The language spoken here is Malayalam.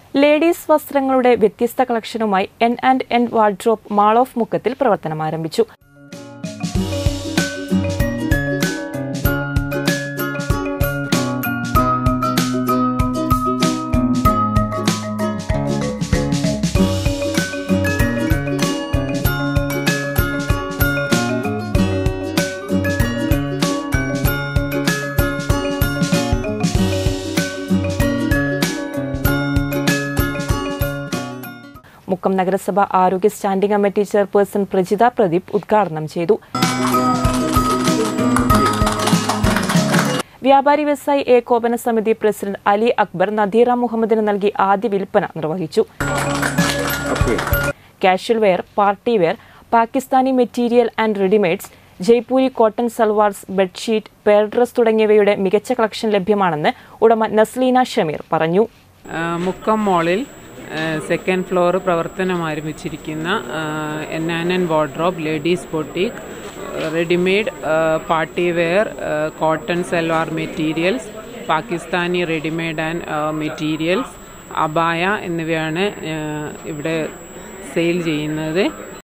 ലേഡീസ് വസ്ത്രങ്ങളുടെ വ്യത്യസ്ത കളക്ഷനുമായി N and N wardrobe mall of മുക്കത്തിൽ പ്രവർത്തനം ആരംഭിച്ചു മുക്കം നഗരസഭ ആരോഗ്യ standing committee chairperson Prajitha Pradeep ഉദ്ഘാടനം ചെയ്തു വ്യാപാരി വ്യവസായി ഏകോപന സമിതി പ്രസിഡന്റ് അലി അക്ബർ നദീറ മുഹമ്മദിന് നൽകി ആദ്യ വിൽപ്പന നിർവഹിച്ചു casual wear party wear Pakistani material and readymades Jaipuri cotton salwars bedsheet pair dress തുടങ്ങിയവയുടെ മികച്ച കളക്ഷൻ ലഭ്യമാണെന്ന് ഉടമ നസ്ലീന ഷമീർ പറഞ്ഞു ആ, മുക്കം മോളിൽ സെക്കൻഡ് ഫ്ലോർ പ്രവർത്തനം ആരംഭിച്ചിരിക്കുന്ന N and N wardrobe ladies boutique readymade party wear cotton salwar materials Pakistani readymade and materials അബായ എന്നിവയാണ് ആ, ഇവിടെ സെയിൽ ചെയ്യുന്നത്